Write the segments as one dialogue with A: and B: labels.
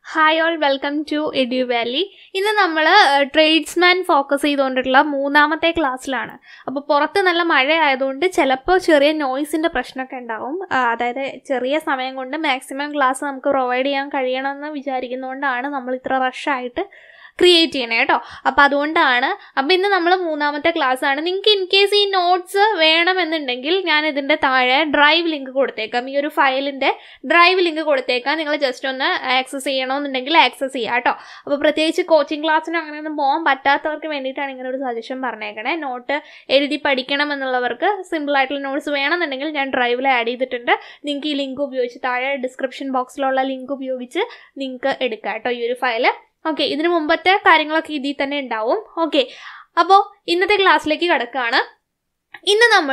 A: hi all welcome to Edu Valley ഇന്ന് നമ്മൾ tradesman focus ചെയ്തുകൊണ്ടിട്ടുള്ള മൂന്നാമത്തെ ക്ലാസ്സിലാണ് അപ്പോൾ പുറത്ത് നല്ല മഴ ആയതുകൊണ്ട് ചിലപ്പോൾ ചെറിയ നോയ്സിൻ്റെ പ്രശ്നമൊക്കെ ഉണ്ടാവും ആ, അതായത് ചെറിയ സമയം കൊണ്ട് മാക്സിമം ക്ലാസ് നമുക്ക് പ്രൊവൈഡ് ചെയ്യാൻ കഴിയണമെന്ന് വിചാരിക്കുന്നതുകൊണ്ടാണ് നമ്മൾ ഇത്ര റഷായിട്ട് ക്രിയേറ്റ് ചെയ്യണേ കേട്ടോ അപ്പോൾ അതുകൊണ്ടാണ് അപ്പോൾ ഇന്ന് നമ്മൾ മൂന്നാമത്തെ ക്ലാസ് ആണ് നിങ്ങൾക്ക് ഇൻ കേസ് ഈ നോട്ട്സ് വേണമെന്നുണ്ടെങ്കിൽ ഞാൻ ഇതിൻ്റെ താഴെ ഡ്രൈവ് ലിങ്ക് കൊടുത്തേക്കാം ഈ ഒരു ഫയലിൻ്റെ ഡ്രൈവ് ലിങ്ക് കൊടുത്തേക്കാം നിങ്ങൾ ജസ്റ്റ് ഒന്ന് ആക്സസ് ചെയ്യണമെന്നുണ്ടെങ്കിൽ ആക്സസ് ചെയ്യാം കേട്ടോ അപ്പോൾ പ്രത്യേകിച്ച് കോച്ചിങ് ക്ലാസ്സിന് അങ്ങനെയൊന്നും പോകാൻ പറ്റാത്തവർക്ക് വേണ്ടിയിട്ടാണ് ഇങ്ങനെ ഒരു സജഷൻ പറഞ്ഞേക്കണേ നോട്ട് എഴുതി പഠിക്കണം എന്നുള്ളവർക്ക് സിമ്പിൾ ആയിട്ടുള്ള നോട്ട്സ് വേണമെന്നുണ്ടെങ്കിൽ ഞാൻ ഡ്രൈവിൽ ആഡ് ചെയ്തിട്ടുണ്ട് നിങ്ങൾക്ക് ഈ ലിങ്ക് ഉപയോഗിച്ച് താഴെ ഡിസ്ക്രിപ്ഷൻ ബോക്സിലുള്ള ലിങ്ക് ഉപയോഗിച്ച് നിങ്ങൾക്ക് എടുക്കാം കേട്ടോ ഈ ഒരു ഫയല് ഓക്കെ ഇതിന് മുമ്പത്തെ കാര്യങ്ങളൊക്കെ ഇതിൽ തന്നെ ഉണ്ടാവും ഓക്കെ അപ്പോൾ ഇന്നത്തെ ക്ലാസ്സിലേക്ക് കിടക്കുകയാണ് ഇന്ന് നമ്മൾ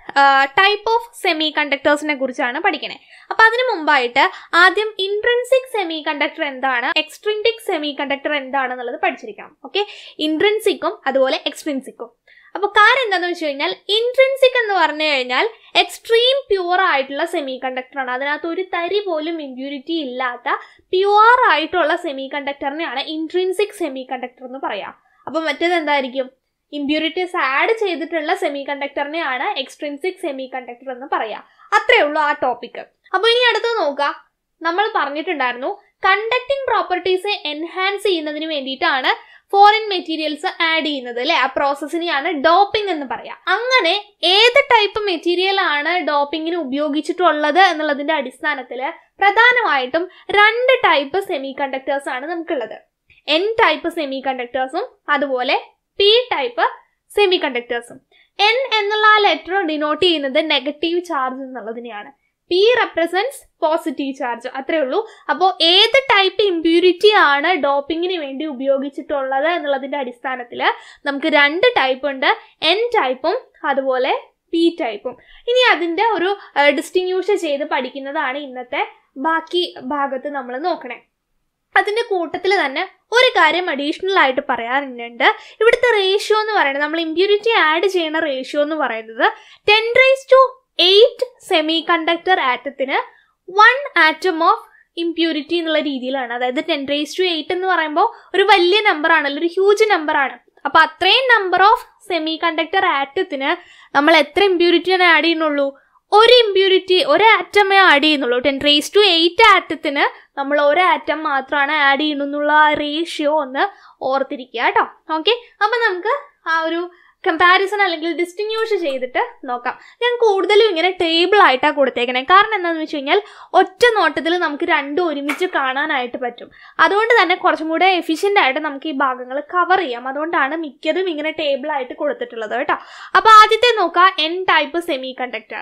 A: ടൈപ്പ് ഓഫ് സെമി കണ്ടക്ടേഴ്സിനെ കുറിച്ചാണ് പഠിക്കണേ അപ്പോൾ അതിന് മുമ്പായിട്ട് ആദ്യം ഇൻട്രൻസിക് സെമി കണ്ടക്ടർ എന്താണ് എക്സ്ട്രിൻറ്റിക് സെമി കണ്ടക്ടർ എന്താണെന്നുള്ളത് പഠിച്ചിരിക്കണം ഓക്കെ ഇൻട്രൻസിക്കും അതുപോലെ എക്സ്ട്രിൻസിക്കും അപ്പോൾ കാര്യം എന്താണെന്ന് വെച്ച് കഴിഞ്ഞാൽ ഇൻട്രൻസിക് എന്ന് പറഞ്ഞു കഴിഞ്ഞാൽ എക്സ്ട്രീം പ്യുവർ ആയിട്ടുള്ള സെമി കണ്ടക്ടറാണ് അതിനകത്ത് ഒരു തരി പോലും ഇമ്പ്യൂരിറ്റി ഇല്ലാത്ത പ്യുവർ ആയിട്ടുള്ള സെമി കണ്ടക്ടറിനെയാണ് ഇൻട്രിൻസിക് സെമി കണ്ടക്ടർ എന്ന് പറയാം അപ്പോൾ മറ്റേത് എന്തായിരിക്കും ഇമ്പ്യൂരിറ്റീസ് ആഡ് ചെയ്തിട്ടുള്ള സെമി കണ്ടക്ടറിനെയാണ് എക്സ്ട്രിൻസിക് സെമി കണ്ടക്ടർ എന്ന് പറയാം അത്രേ ഉള്ളൂ ആ ടോപ്പിക്ക് അപ്പോൾ ഇനി അടുത്ത് നോക്കാം നമ്മൾ പറഞ്ഞിട്ടുണ്ടായിരുന്നു കണ്ടക്ടിങ് പ്രോപ്പർട്ടീസ് എൻഹാൻസ് ചെയ്യുന്നതിന് വേണ്ടിയിട്ടാണ് ഫോറിൻ മെറ്റീരിയൽസ് ആഡ് ചെയ്യുന്നത് അല്ലെ ആ പ്രോസസ്സിനെയാണ് ഡോപ്പിംഗ് എന്ന് പറയാം അങ്ങനെ ഏത് ടൈപ്പ് മെറ്റീരിയൽ ആണ് ഡോപ്പിങ്ങിന് ഉപയോഗിച്ചിട്ടുള്ളത് എന്നുള്ളതിന്റെ അടിസ്ഥാനത്തിൽ പ്രധാനമായിട്ടും രണ്ട് ടൈപ്പ് സെമി കണ്ടക്ടേഴ്സ് ആണ് നമുക്കുള്ളത് എൻ ടൈപ്പ് സെമി കണ്ടക്ടേഴ്സും അതുപോലെ പി ടൈപ്പ് സെമി കണ്ടക്ടേഴ്സും എൻ എന്നുള്ള ആ ലെറ്റർ ഡിനോട്ട് ചെയ്യുന്നത് നെഗറ്റീവ് ചാർജ് എന്നുള്ളതിനെയാണ് പി റെപ്രസെൻറ്റ്സ് പോസിറ്റീവ് ചാർജ് അത്രേ ഉള്ളൂ അപ്പോൾ ഏത് ടൈപ്പ് ഇമ്പ്യൂരിറ്റി ആണ് ഡോപ്പിങ്ങിന് വേണ്ടി ഉപയോഗിച്ചിട്ടുള്ളത് എന്നുള്ളതിന്റെ അടിസ്ഥാനത്തിൽ നമുക്ക് രണ്ട് ടൈപ്പ് ഉണ്ട് എൻ ടൈപ്പും അതുപോലെ പി ടൈപ്പും ഇനി അതിൻ്റെ ഒരു ഡിസ്റ്റിങ്യൂഷ് ചെയ്ത് പഠിക്കുന്നതാണ് ഇന്നത്തെ ബാക്കി ഭാഗത്ത് നമ്മൾ നോക്കണേ അതിൻ്റെ കൂട്ടത്തിൽ തന്നെ ഒരു കാര്യം അഡീഷണൽ ആയിട്ട് പറയാറുണ്ട് ഇവിടുത്തെ റേഷ്യോ എന്ന് പറയുന്നത് നമ്മൾ ഇമ്പ്യൂരിറ്റി ആഡ് ചെയ്യുന്ന റേഷ്യോ എന്ന് പറയുന്നത് ten raise to eight semi conductor ആറ്റത്തിന് വൺ ആറ്റം ഓഫ് ഇമ്പ്യൂരിറ്റി എന്നുള്ള രീതിയിലാണ് അതായത് ടെൻ റേസ് ടു എയ്റ്റ് എന്ന് പറയുമ്പോൾ ഒരു വലിയ നമ്പർ ആണല്ലോ ഒരു ഹ്യൂജ് നമ്പർ ആണ് അപ്പോൾ അത്രയും നമ്പർ ഓഫ് സെമി കണ്ടക്ടർ ആറ്റത്തിന് നമ്മൾ എത്ര ഇമ്പ്യൂരിറ്റിയാണ് ആഡ് ചെയ്യുന്നുള്ളൂ ഒരു ഇമ്പ്യൂരിറ്റി ഒരു ആറ്റമേ ആഡ് ചെയ്യുന്നുള്ളൂ ടെൻ റേസ് ടു എയ്റ്റ് ആറ്റത്തിന് നമ്മൾ ഒരു ആറ്റം മാത്രമാണ് ആഡ് ചെയ്യുന്നുള്ള ആ റേഷ്യോ ഒന്ന് ഓർത്തിരിക്കുക കേട്ടോ ഓക്കെ അപ്പം നമുക്ക് ആ ഒരു കമ്പാരിസൺ അല്ലെങ്കിൽ ഡിസ്റ്റിങ്യൂഷ് ചെയ്തിട്ട് നോക്കാം ഞാൻ കൂടുതലും ഇങ്ങനെ ടേബിൾ ആയിട്ടാണ് കൊടുത്തേക്കണേ കാരണം എന്താണെന്ന് വെച്ച് കഴിഞ്ഞാൽ ഒറ്റ നോട്ടത്തിൽ നമുക്ക് രണ്ടും ഒരുമിച്ച് കാണാനായിട്ട് പറ്റും അതുകൊണ്ട് തന്നെ കുറച്ചും കൂടെ എഫിഷ്യൻ്റ് ആയിട്ട് നമുക്ക് ഈ ഭാഗങ്ങൾ കവർ ചെയ്യാം അതുകൊണ്ടാണ് മിക്കതും ഇങ്ങനെ ടേബിൾ ആയിട്ട് കൊടുത്തിട്ടുള്ളത് കേട്ടോ അപ്പോൾ ആദ്യത്തെ നോക്കാം N type semi conductor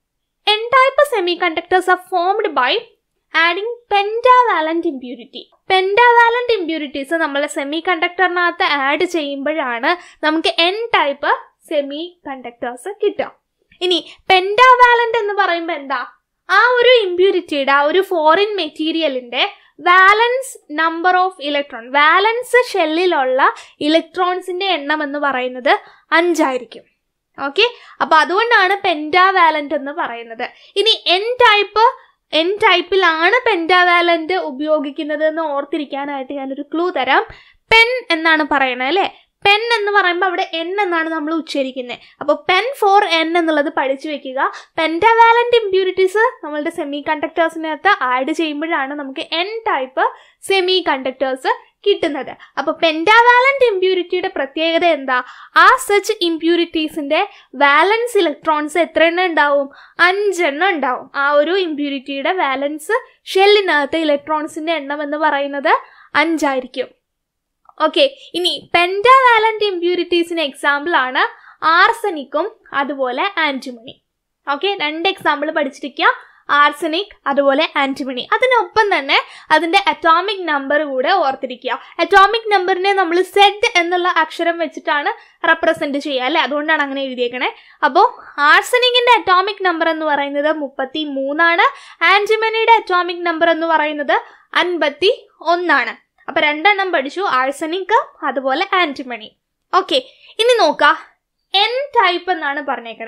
A: N type semi conductors are formed by adding pentavalent impurity pentavalent impurities നമ്മൾ സെമി കണ്ടക്ടറിനകത്ത് ആഡ് ചെയ്യുമ്പോഴാണ് നമുക്ക് എൻ ടൈപ്പ് സെമി കണ്ടക്ടേഴ്സ് കിട്ടുക ഇനി പെൻറ്റാവാലന്റ് എന്ന് പറയുമ്പോൾ എന്താ ആ ഒരു ഇമ്പ്യൂരിറ്റിയുടെ ആ ഒരു ഫോറിൻ മെറ്റീരിയലിന്റെ valence number of electron valence ഷെല്ലിലുള്ള ഇലക്ട്രോൺസിന്റെ എണ്ണം എന്ന് പറയുന്നത് അഞ്ചായിരിക്കും ഓക്കെ അപ്പൊ അതുകൊണ്ടാണ് പെൻറ്റാവാലന്റ് എന്ന് പറയുന്നത് ഇനി എൻ ടൈപ്പ് എൻ ടൈപ്പിലാണ് പെൻറ്റാവാലന്റ് ഉപയോഗിക്കുന്നത് എന്ന് ഓർത്തിരിക്കാനായിട്ട് ഞാനൊരു ക്ലൂ തരാം പെൻ എന്നാണ് പറയണത് അല്ലേ പെൻ എന്ന് പറയുമ്പോൾ അവിടെ എൻ എന്നാണ് നമ്മൾ ഉച്ചരിക്കുന്നത് അപ്പോൾ പെൻ ഫോർ എൻ എന്നുള്ളത് പഠിച്ചു വെക്കുക പെൻറ്റാവാലന്റ് ഇമ്പ്യൂരിറ്റീസ് നമ്മളുടെ സെമി കണ്ടക്ടേഴ്സിനകത്ത് ആഡ് ചെയ്യുമ്പോഴാണ് നമുക്ക് എൻ ടൈപ്പ് സെമി കണ്ടക്ടേഴ്സ് കിട്ടുന്നത് അപ്പോൾ പെൻറ്റാവാലന്റ് ഇമ്പ്യൂരിറ്റിയുടെ പ്രത്യേകത എന്താ ആ സച്ച് ഇമ്പ്യൂരിറ്റീസിന്റെ വാലൻസ് ഇലക്ട്രോൺസ് എത്ര എണ്ണം ഉണ്ടാവും അഞ്ചെണ്ണം ഉണ്ടാവും ആ ഒരു ഇമ്പ്യൂരിറ്റിയുടെ വാലൻസ് ഷെല്ലിനകത്ത് ഇലക്ട്രോൺസിന്റെ എണ്ണം എന്ന് പറയുന്നത് അഞ്ചായിരിക്കും ഓക്കെ ഇനി പെൻറ്റാവാലന്റ് ഇമ്പ്യൂരിറ്റീസിന് എക്സാമ്പിൾ ആണ് ആർസനിക്കും അതുപോലെ ആൻറ്റിമണി ഓക്കെ രണ്ട് എക്സാമ്പിൾ പഠിച്ചിരിക്കുക ആർസനിക് അതുപോലെ ആൻറ്റിമണി അതിനൊപ്പം തന്നെ അതിൻ്റെ അറ്റോമിക് നമ്പർ കൂടെ ഓർത്തിരിക്കുക അറ്റോമിക് നമ്പറിനെ നമ്മൾ സെഡ് എന്നുള്ള അക്ഷരം വെച്ചിട്ടാണ് റെപ്രസെൻറ്റ് ചെയ്യുക അല്ലേ അതുകൊണ്ടാണ് അങ്ങനെ എഴുതിയേക്കണേ അപ്പോൾ ആർസനിക്കിൻ്റെ അറ്റോമിക് നമ്പർ എന്ന് പറയുന്നത് മുപ്പത്തി മൂന്നാണ് ആൻറ്റിമണിയുടെ അറ്റോമിക് നമ്പർ എന്ന് പറയുന്നത് അൻപത്തി ഒന്നാണ് അപ്പോൾ രണ്ടെണ്ണം പഠിച്ചു ആഴ്സനിക് അതുപോലെ ആൻറ്റിമണി ഓക്കെ ഇനി നോക്കാം എൻ ടൈപ്പ് എന്നാണ് പറഞ്ഞേക്കണേ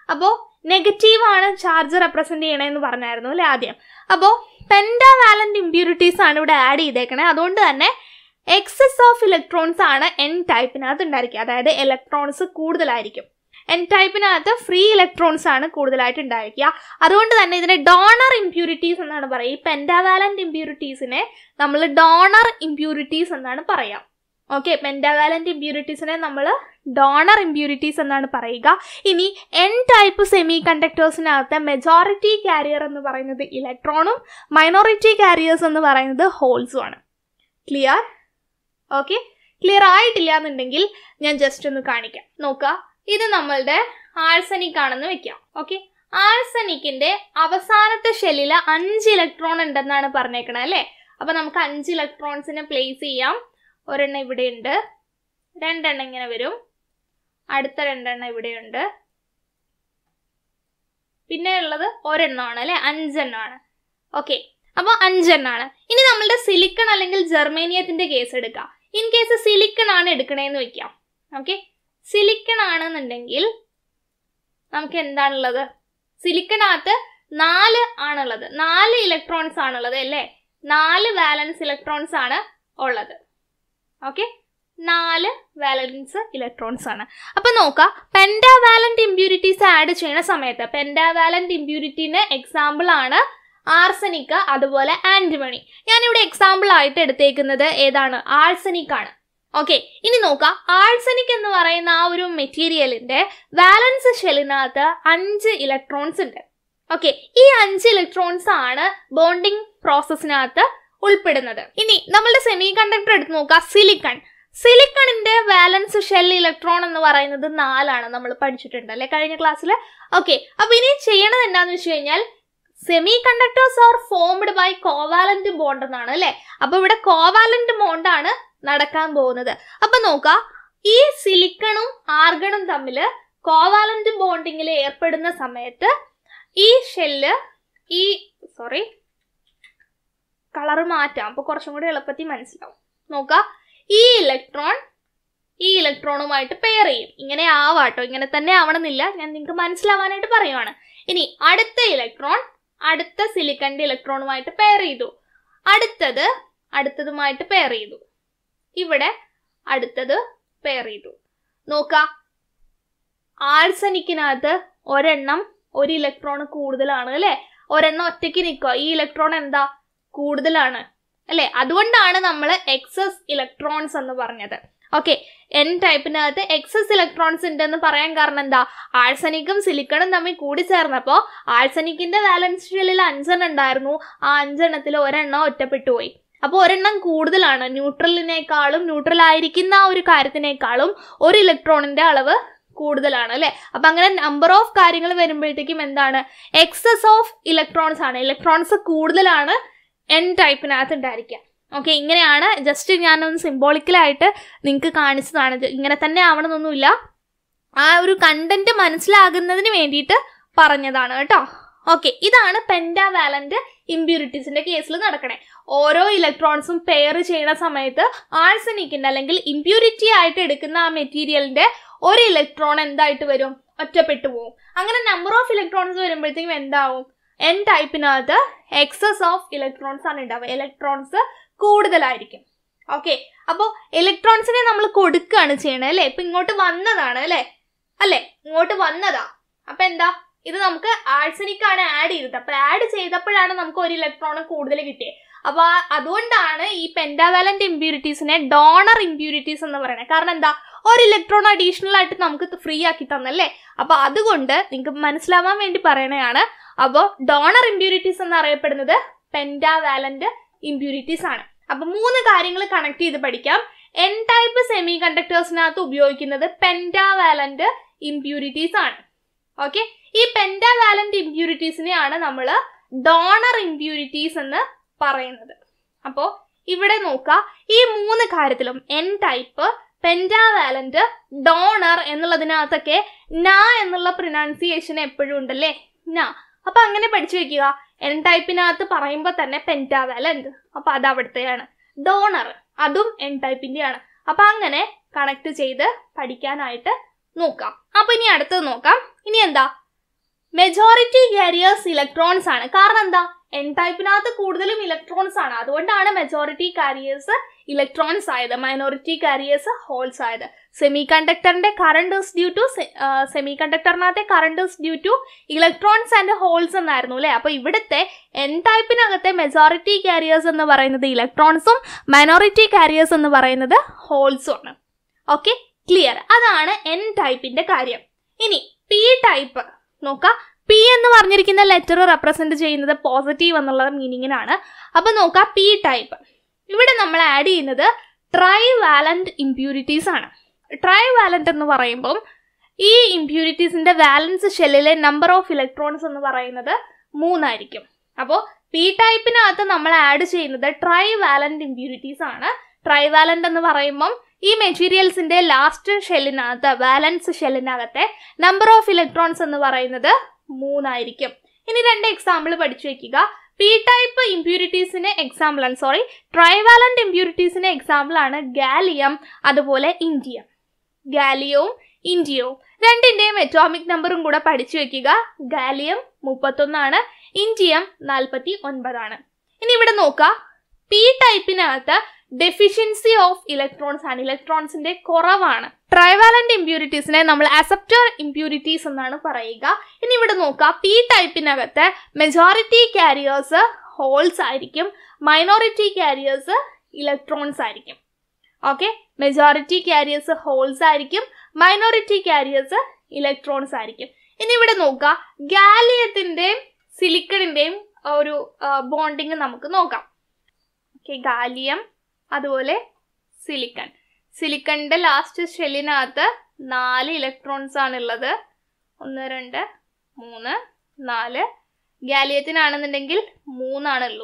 A: അപ്പോൾ നെഗറ്റീവ് ആണ് ചാർജ് റെപ്രസെന്റ് ചെയ്യണമെന്ന് പറഞ്ഞായിരുന്നു അല്ലേ ആദ്യം അപ്പോൾ പെൻഡാവാലന്റ് ഇമ്പ്യൂരിറ്റീസ് ആണ് ഇവിടെ ആഡ് ചെയ്തേക്കണേ അതുകൊണ്ട് തന്നെ എക്സസ് ഓഫ് ഇലക്ട്രോൺസ് ആണ് എൻ ടൈപ്പിനകത്ത് ഉണ്ടായിരിക്കുക അതായത് ഇലക്ട്രോൺസ് കൂടുതലായിരിക്കും എൻ ടൈപ്പിനകത്ത് ഫ്രീ ഇലക്ട്രോൺസ് ആണ് കൂടുതലായിട്ട് ഉണ്ടായിരിക്കുക അതുകൊണ്ട് തന്നെ ഇതിനെ ഡോണർ ഇമ്പ്യൂരിറ്റീസ് എന്നാണ് പറയുക ഈ പെൻഡാവാലന്റ് ഇമ്പ്യൂരിറ്റീസിനെ നമ്മൾ ഡോണർ ഇമ്പ്യൂരിറ്റീസ് എന്നാണ് പറയാം ഓക്കെ പെൻഡാവാലന്റ് ഇമ്പ്യൂരിറ്റീസിനെ നമ്മൾ ഡോണർ ഇമ്പ്യൂരിറ്റീസ് എന്നാണ് പറയുക ഇനി എൻ ടൈപ്പ് സെമി കണ്ടക്ടേഴ്സിനകത്ത് മെജോറിറ്റി കാരിയർ എന്ന് പറയുന്നത് ഇലക്ട്രോണും മൈനോറിറ്റി കാരിയേഴ്സ് എന്ന് പറയുന്നത് ഹോൾസും ആണ് ക്ലിയർ ഓക്കെ ക്ലിയർ ആയിട്ടില്ല എന്നുണ്ടെങ്കിൽ ഞാൻ ജസ്റ്റ് ഒന്ന് കാണിക്കാം നോക്കുക ഇത് നമ്മളുടെ ആഴ്സനിക് ആണെന്ന് വെക്കാം ഓക്കെ ആഴ്സനിക്കിന്റെ അവസാനത്തെ ഷെല്ലിൽ അഞ്ച് ഇലക്ട്രോൺ ഉണ്ടെന്നാണ് പറഞ്ഞേക്കണത് അല്ലേ അപ്പൊ നമുക്ക് അഞ്ച് ഇലക്ട്രോൺസിനെ പ്ലേസ് ചെയ്യാം ഒരെണ്ണം ഇവിടെ ഉണ്ട് രണ്ടെണ്ണം ഇങ്ങനെ വരും അടുത്ത രണ്ടെണ്ണം ഇവിടെയുണ്ട് പിന്നെ ഉള്ളത് ഒരെണ്ണമാണ് അല്ലെ അഞ്ചെണ്ണമാണ് ഓക്കെ അപ്പോൾ അഞ്ചെണ്ണാണ് ഇനി നമ്മളുടെ സിലിക്കൺ അല്ലെങ്കിൽ ജെർമേനിയത്തിന്റെ കേസ് എടുക്കാം ഇൻ കേസ് സിലിക്കൺ ആണ് എടുക്കണേന്ന് വെക്കാം ഓക്കെ സിലിക്കൺ ആണെന്നുണ്ടെങ്കിൽ നമുക്ക് എന്താണുള്ളത് സിലിക്കണകത്ത് നാല് ആണുള്ളത് നാല് ഇലക്ട്രോൺസ് ആണുള്ളത് അല്ലേ നാല് വാലൻസ് ഇലക്ട്രോൺസ് ആണ് ഉള്ളത് ഓക്കെ നാല് വാലൻസ് ഇലക്ട്രോൺസ് ആണ് അപ്പൊ നോക്കാം പെൻഡാവാലന്റ് ഇമ്പ്യൂരിറ്റീസ് ആഡ് ചെയ്യുന്ന സമയത്ത് പെൻഡാവാലന്റ് ഇമ്പ്യൂരിറ്റിന് എക്സാമ്പിൾ ആണ് ആർസനിക് അതുപോലെ ആന്റിമണി ഞാനിവിടെ എക്സാമ്പിൾ ആയിട്ട് എടുത്തേക്കുന്നത് ഏതാണ് ആഴ്സനിക് ആണ് ഓക്കെ ഇനി നോക്കാം ആഴ്സനിക് എന്ന് പറയുന്ന ആ ഒരു മെറ്റീരിയലിന്റെ വാലൻസ് ഷെല്ലിനകത്ത് അഞ്ച് ഇലക്ട്രോൺസ് ഉണ്ട് ഓക്കെ ഈ അഞ്ച് ഇലക്ട്രോൺസ് ആണ് ബോണ്ടിങ് പ്രോസസ്സിനകത്ത് ഉൾപ്പെടുന്നത് ഇനി നമ്മളുടെ സെമി കണ്ടക്ടർ എടുത്ത് നോക്കാം സിലിക്കൺ സിലിക്കണിന്റെ വാലൻസ് ഷെൽ ഇലക്ട്രോൺ എന്ന് പറയുന്നത് നാലാണ് നമ്മൾ പഠിച്ചിട്ടുണ്ട് അല്ലെ കഴിഞ്ഞ ക്ലാസ്സിൽ ഓക്കെ അപ്പൊ ഇനി ചെയ്യണത് എന്താന്ന് വെച്ച് കഴിഞ്ഞാൽ semi conductors are formed by covalent bond എന്നാണ് അല്ലെ അപ്പൊ ഇവിടെ കോവാലന്റ് ബോണ്ടാണ് നടക്കാൻ പോകുന്നത് അപ്പൊ നോക്കാം ഈ സിലിക്കണും ആർഗണും തമ്മിൽ കോവാലന്റ് ബോണ്ടിങ്ങിൽ ഏർപ്പെടുന്ന സമയത്ത് ഈ ഷെല്ല് ഈ സോറി കളർ മാറ്റാം അപ്പൊ കുറച്ചും കൂടി എളുപ്പത്തിൽ മനസ്സിലാവും നോക്കാം ഈ ഇലക്ട്രോൺ ഈ ഇലക്ട്രോണുമായിട്ട് പെയർ ചെയ്യും ഇങ്ങനെ ആവാട്ടോ ഇങ്ങനെ തന്നെ ആവണമെന്നില്ല ഞാൻ നിങ്ങൾക്ക് മനസ്സിലാവാനായിട്ട് പറയുവാണ് ഇനി അടുത്ത ഇലക്ട്രോൺ അടുത്ത സിലിക്കന്റെ ഇലക്ട്രോണുമായിട്ട് പെയർ ചെയ്തു അടുത്തത് അടുത്തതുമായിട്ട് പെയർ ചെയ്തു ഇവിടെ അടുത്തത് പെയർ ചെയ്തു നോക്കാം ആഴ്സനിക്കിനകത്ത് ഒരെണ്ണം ഒരു ഇലക്ട്രോൺ കൂടുതലാണ് അല്ലെ ഒരെണ്ണം ഒറ്റയ്ക്ക് നിൽക്കുക ഈ ഇലക്ട്രോൺ എന്താ കൂടുതലാണ് അല്ലെ അതുകൊണ്ടാണ് നമ്മൾ എക്സസ് ഇലക്ട്രോൺസ് എന്ന് പറഞ്ഞത് ഓക്കെ എൻ ടൈപ്പിനകത്ത് എക്സസ് ഇലക്ട്രോൺസ് ഉണ്ടെന്ന് പറയാൻ കാരണം എന്താ ആഴ്സനിക്കും സിലിക്കണും തമ്മിൽ കൂടി ചേർന്നപ്പോൾ ആഴ്സനിക്കിന്റെ വാലൻസ് ഷെല്ലിൽ അഞ്ചെണ്ണം ഉണ്ടായിരുന്നു ആ അഞ്ചെണ്ണത്തിൽ ഒരെണ്ണം ഒറ്റപ്പെട്ടു പോയി അപ്പോൾ ഒരെണ്ണം കൂടുതലാണ് ന്യൂട്രലിനേക്കാളും ന്യൂട്രൽ ആയിരിക്കുന്ന ആ ഒരു കാര്യത്തിനേക്കാളും ഒരു ഇലക്ട്രോണിന്റെ അളവ് കൂടുതലാണ് അല്ലെ അപ്പൊ അങ്ങനെ നമ്പർ ഓഫ് കാര്യങ്ങൾ വരുമ്പോഴത്തേക്കും എന്താണ് എക്സസ് ഓഫ് ഇലക്ട്രോൺസ് ആണ് ഇലക്ട്രോൺസ് കൂടുതലാണ് എൻ ടൈപ്പിനകത്ത് ഉണ്ടായിരിക്കുക ഓക്കെ ഇങ്ങനെയാണ് ജസ്റ്റ് ഞാനൊന്ന് സിംബോളിക്കലായിട്ട് നിങ്ങൾക്ക് കാണിച്ചതാണ് ഇത് ഇങ്ങനെ തന്നെ ആവണമെന്നൊന്നുമില്ല ആ ഒരു കണ്ടന്റ് മനസ്സിലാകുന്നതിന് വേണ്ടിയിട്ട് പറഞ്ഞതാണ് കേട്ടോ ഓക്കെ ഇതാണ് പെൻഡാവാലന്റ് ഇമ്പ്യൂരിറ്റീസിന്റെ കേസിൽ നടക്കണേ ഓരോ ഇലക്ട്രോൺസും പെയർ ചെയ്യുന്ന സമയത്ത് ആഴ്സനിക്കിന്റെ അല്ലെങ്കിൽ ഇമ്പ്യൂരിറ്റി ആയിട്ട് എടുക്കുന്ന ആ മെറ്റീരിയലിന്റെ ഒരു ഇലക്ട്രോൺ എന്തായിട്ട് വരും ഒറ്റപ്പെട്ടു പോകും അങ്ങനെ നമ്പർ ഓഫ് ഇലക്ട്രോൺസ് വരുമ്പോഴത്തേക്കും എന്താവും എൻ ടൈപ്പിനകത്ത് എക്സസ് ഓഫ് ഇലക്ട്രോൺസ് ആണ് ഉണ്ടാവുക ഇലക്ട്രോൺസ് കൂടുതലായിരിക്കും ഓക്കെ അപ്പോൾ ഇലക്ട്രോൺസിനെ നമ്മൾ കൊടുക്കുകയാണ് ചെയ്യണത് അല്ലേ ഇപ്പൊ ഇങ്ങോട്ട് വന്നതാണ് അല്ലേ അല്ലേ ഇങ്ങോട്ട് വന്നതാ അപ്പൊ എന്താ ഇത് നമുക്ക് ആഴ്സനിക് ആണ് ആഡ് ചെയ്തത് അപ്പൊ ആഡ് ചെയ്തപ്പോഴാണ് നമുക്ക് ഒരു ഇലക്ട്രോൺ കൂടുതൽ കിട്ടിയത് അപ്പൊ ആ- അതുകൊണ്ടാണ് ഈ പെൻഡാവാലന്റ് ഇമ്പ്യൂരിറ്റീസിനെ ഡോണർ ഇമ്പ്യൂരിറ്റീസ് എന്ന് പറയുന്നത് കാരണം എന്താ ഒരു ഇലക്ട്രോൺ അഡീഷണൽ ആയിട്ട് നമുക്ക് ഫ്രീ ആക്കി തന്നല്ലേ അപ്പൊ അതുകൊണ്ട് നിങ്ങൾക്ക് മനസ്സിലാവാൻ വേണ്ടി പറയണതാണ് അപ്പോൾ ഡോണർ ഇമ്പ്യൂരിറ്റീസ് എന്നറിയപ്പെടുന്നത് പെൻഡാവാലന്റ് ഇമ്പ്യൂരിറ്റീസ് ആണ് അപ്പൊ മൂന്ന് കാര്യങ്ങൾ കണക്ട് ചെയ്ത് പഠിക്കാം എൻ ടൈപ്പ് സെമി കണ്ടക്ടേഴ്സിനകത്ത് ഉപയോഗിക്കുന്നത് പെൻഡാവാലന്റ് ഇമ്പ്യൂരിറ്റീസ് ആണ് ഓക്കെ ഈ പെൻഡാവാലന്റ് ഇമ്പ്യൂരിറ്റീസിനെയാണ് നമ്മൾ ഡോണർ ഇമ്പ്യൂരിറ്റീസ് എന്ന് പറയുന്നത് അപ്പോൾ ഇവിടെ നോക്കാം ഈ മൂന്ന് കാര്യത്തിലും എൻ ടൈപ്പ് പെൻഡാവാലന്റ് ഡോണർ എന്നുള്ളതിനകത്തൊക്കെ ന എന്നുള്ള പ്രൊനൗൺസിയേഷൻ എപ്പോഴും ഉണ്ടല്ലേ ന അപ്പൊ അങ്ങനെ പഠിച്ചു വെക്കുക എൻ ടൈപ്പിനകത്ത് പറയുമ്പോൾ തന്നെ പെൻറ്റാവാലന്റ് അപ്പൊ അത് അവിടുത്തെയാണ് ഡോണർ അതും എൻ ടൈപ്പിന്റെയാണ് അപ്പൊ അങ്ങനെ കണക്ട് ചെയ്ത് പഠിക്കാനായിട്ട് നോക്കാം അപ്പൊ ഇനി അടുത്തത് നോക്കാം ഇനി എന്താ മെജോറിറ്റി കാരിയേഴ്സ് ഇലക്ട്രോൺസ് ആണ് കാരണം എന്താ എൻ ടൈപ്പിനകത്ത് കൂടുതലും ഇലക്ട്രോൺസ് ആണ് അതുകൊണ്ടാണ് മെജോറിറ്റി കാരിയേഴ്സ് ഇലക്ട്രോൺസ് ആയത് മൈനോറിറ്റി കാരിയേഴ്സ് ഹോൾസ് ആയത് സെമി കണ്ടക്ടറിന്റെ current is due to semi കണ്ടക്ടറിനകത്തെ current is due to electrons and holes എന്നായിരുന്നു അല്ലേ അപ്പൊ ഇവിടുത്തെ എൻ ടൈപ്പിനകത്തെ മെജോറിറ്റി കാരിയേഴ്സ് എന്ന് പറയുന്നത് ഇലക്ട്രോൺസും മൈനോറിറ്റി കാരിയേഴ്സ് എന്ന് പറയുന്നത് ഹോൾസും ആണ് ഓക്കെ ക്ലിയർ അതാണ് എൻ ടൈപ്പിന്റെ കാര്യം ഇനി പി ടൈപ്പ് നോക്കാം പി എന്ന് പറഞ്ഞിരിക്കുന്ന ലെറ്റർ റെപ്രസെന്റ് ചെയ്യുന്നത് പോസിറ്റീവ് എന്നുള്ള മീനിങ്ങിനാണ് അപ്പൊ നോക്കാം പി ടൈപ്പ് ഇവിടെ നമ്മൾ ആഡ് ചെയ്യുന്നത് ട്രൈ വാലന്റ് ഇംപ്യൂരിറ്റീസ് ആണ് ട്രൈ വാലന്റ് എന്ന് പറയുമ്പം ഈ ഇംപ്യൂരിറ്റീസിന്റെ വാലൻസ് ഷെല്ലിലെ നമ്പർ ഓഫ് ഇലക്ട്രോൺസ് എന്ന് പറയുന്നത് മൂന്നായിരിക്കും അപ്പോൾ പി ടൈപ്പിനകത്ത് നമ്മൾ ആഡ് ചെയ്യുന്നത് ട്രൈ വാലന്റ് ഇംപ്യൂരിറ്റീസ് ആണ് ട്രൈ വാലന്റ് എന്ന് പറയുമ്പം ഈ മെറ്റീരിയൽസിന്റെ ലാസ്റ്റ് ഷെല്ലിനകത്ത് വാലൻസ് ഷെല്ലിനകത്തെ നമ്പർ ഓഫ് ഇലക്ട്രോൺസ് എന്ന് പറയുന്നത് മൂന്നായിരിക്കും ഇനി രണ്ട് എക്സാമ്പിൾ പഠിച്ചു വെക്കുക പി ടൈപ്പ് ഇംപ്യൂരിറ്റീസിന് എക്സാമ്പിൾ ആണ് സോറി ട്രൈവാലന്റ് ഇംപ്യൂരിറ്റീസിന് എക്സാമ്പിൾ ആണ് ഗാലിയം അതുപോലെ ഇൻഡിയം ഗാലിയവും ഇൻഡിയവും രണ്ടിന്റെയും അറ്റോമിക് നമ്പറും കൂടെ പഠിച്ചു വെക്കുക ഗാലിയം മുപ്പത്തൊന്നാണ് ഇൻഡിയം നാൽപ്പത്തി ഒൻപതാണ് ഇനി ഇവിടെ നോക്കുക പി ടൈപ്പിനകത്ത് ഡെഫിഷ്യൻസി ഓഫ് ഇലക്ട്രോൺസ് ആണ് ഇലക്ട്രോൺസിന്റെ കുറവാണ് ട്രൈവാലന്റ് ഇംപ്യൂരിറ്റീസിനെ നമ്മൾ അസെപ്റ്റർ ഇംപ്യൂരിറ്റീസ് എന്നാണ് പറയുക ഇനി ഇവിടെ നോക്കാം പി ടൈപ്പിനകത്ത് മെജോറിറ്റി കാരിയേഴ്സ് ഹോൾസ് ആയിരിക്കും മൈനോറിറ്റി കാരിയേഴ്സ് ഇലക്ട്രോൺസ് ആയിരിക്കും ഓക്കെ മെജോറിറ്റി കാരിയേഴ്സ് ഹോൾസ് ആയിരിക്കും മൈനോറിറ്റി കാരിയേഴ്സ് ഇലക്ട്രോൺസ് ആയിരിക്കും ഇനി ഇവിടെ നോക്കാം ഗാലിയത്തിന്റെയും സിലിക്കണിന്റെയും ഒരു ബോണ്ടിങ് നമുക്ക് നോക്കാം ഓക്കെ ഗാലിയം അതുപോലെ സിലിക്കൺ സിലിക്കണിന്റെ ലാസ്റ്റ് ഷെല്ലിനകത്ത് നാല് ഇലക്ട്രോൺസ് ആണുള്ളത് ഒന്ന് രണ്ട് മൂന്ന് നാല് ഗാലിയത്തിനാണെന്നുണ്ടെങ്കിൽ മൂന്നാണുള്ളൂ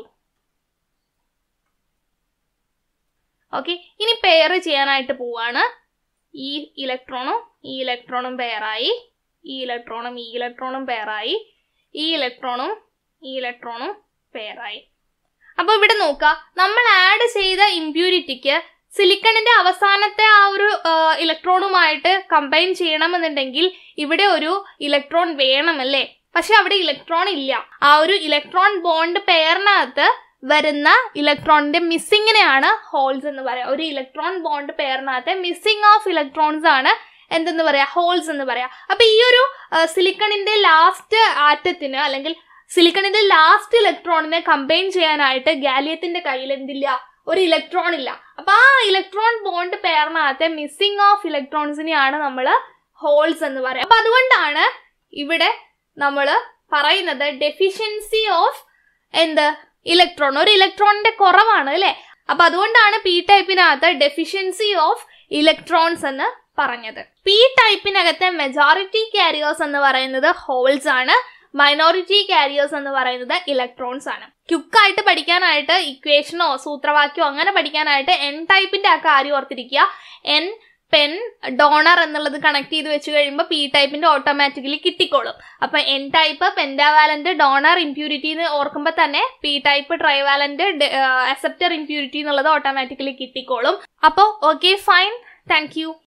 A: ഓക്കെ ഇനി പെയർ ചെയ്യാനായിട്ട് പോവാണ് ഈ ഇലക്ട്രോണും ഈ ഇലക്ട്രോണും പെയറായി ഈ ഇലക്ട്രോണും ഈ ഇലക്ട്രോണും പെയറായി ഈ ഇലക്ട്രോണും ഈ ഇലക്ട്രോണും പെയറായി അപ്പൊ ഇവിടെ നോക്കുക നമ്മൾ ആഡ് ചെയ്ത ഇമ്പ്യൂരിറ്റിക്ക് സിലിക്കണിന്റെ അവസാനത്തെ ആ ഒരു ഇലക്ട്രോണുമായിട്ട് കമ്പൈൻ ചെയ്യണമെന്നുണ്ടെങ്കിൽ ഇവിടെ ഒരു ഇലക്ട്രോൺ വേണമല്ലേ പക്ഷെ അവിടെ ഇലക്ട്രോൺ ഇല്ല ആ ഒരു ഇലക്ട്രോൺ ബോണ്ട് പെയറിനകത്ത് വരുന്ന ഇലക്ട്രോണിന്റെ മിസ്സിങ്ങിനെയാണ് ഹോൾസ് എന്ന് പറയാം ഒരു ഇലക്ട്രോൺ ബോണ്ട് പെയറിനകത്തെ മിസ്സിംഗ് ഓഫ് ഇലക്ട്രോൺസ് ആണ് എന്തെന്ന് പറയാ ഹോൾസ് എന്ന് പറയാം അപ്പൊ ഈ ഒരു സിലിക്കണിന്റെ ലാസ്റ്റ് ആറ്റത്തിന് അല്ലെങ്കിൽ സിലിക്കണിന്റെ ലാസ്റ്റ് ഇലക്ട്രോണിനെ കമ്പൈൻ ചെയ്യാനായിട്ട് ഗാലിയത്തിന്റെ കയ്യിൽ എന്തില്ല ഒരു ഇലക്ട്രോൺ ഇല്ല അപ്പൊ ആ ഇലക്ട്രോൺ ബോണ്ട് പെയറിനകത്തെ മിസ്സിംഗ് ഓഫ് ഇലക്ട്രോൺസിനെയാണ് നമ്മൾ ഹോൾസ് എന്ന് പറയാം അപ്പൊ അതുകൊണ്ടാണ് ഇവിടെ നമ്മൾ പറയുന്നത് ഡെഫിഷ്യൻസി ഓഫ് എന്ത് ഇലക്ട്രോൺ ഒരു ഇലക്ട്രോണിന്റെ കുറവാണ് അല്ലെ അപ്പൊ അതുകൊണ്ടാണ് പി ടൈപ്പിനകത്ത് ഡെഫിഷ്യൻസി ഓഫ് ഇലക്ട്രോൺസ് എന്ന് പറഞ്ഞത് പി ടൈപ്പിനകത്തെ മെജോറിറ്റി കാരിയേഴ്സ് എന്ന് പറയുന്നത് ഹോൾസ് ആണ് മൈനോറിറ്റി കാരിയേഴ്സ് എന്ന് പറയുന്നത് ഇലക്ട്രോൺസ് ആണ് ക്യുക്കായിട്ട് പഠിക്കാനായിട്ട് ഇക്വേഷനോ സൂത്രവാക്യമോ അങ്ങനെ പഠിക്കാനായിട്ട് എൻ ടൈപ്പിന്റെ ആ കാര്യം ഓർത്തിരിക്കുക എൻ പെൻ ഡോണർ എന്നുള്ളത് കണക്ട് ചെയ്ത് വെച്ച് കഴിയുമ്പോൾ പി ടൈപ്പിന്റെ ഓട്ടോമാറ്റിക്കലി കിട്ടിക്കോളും അപ്പൊ N type pentavalent donor impurity എന്ന് ഓർക്കുമ്പോൾ തന്നെ P type trivalent acceptor impurity എന്നുള്ളത് ഓട്ടോമാറ്റിക്കലി കിട്ടിക്കോളും അപ്പോൾ ഓക്കെ ഫൈൻ താങ്ക് യു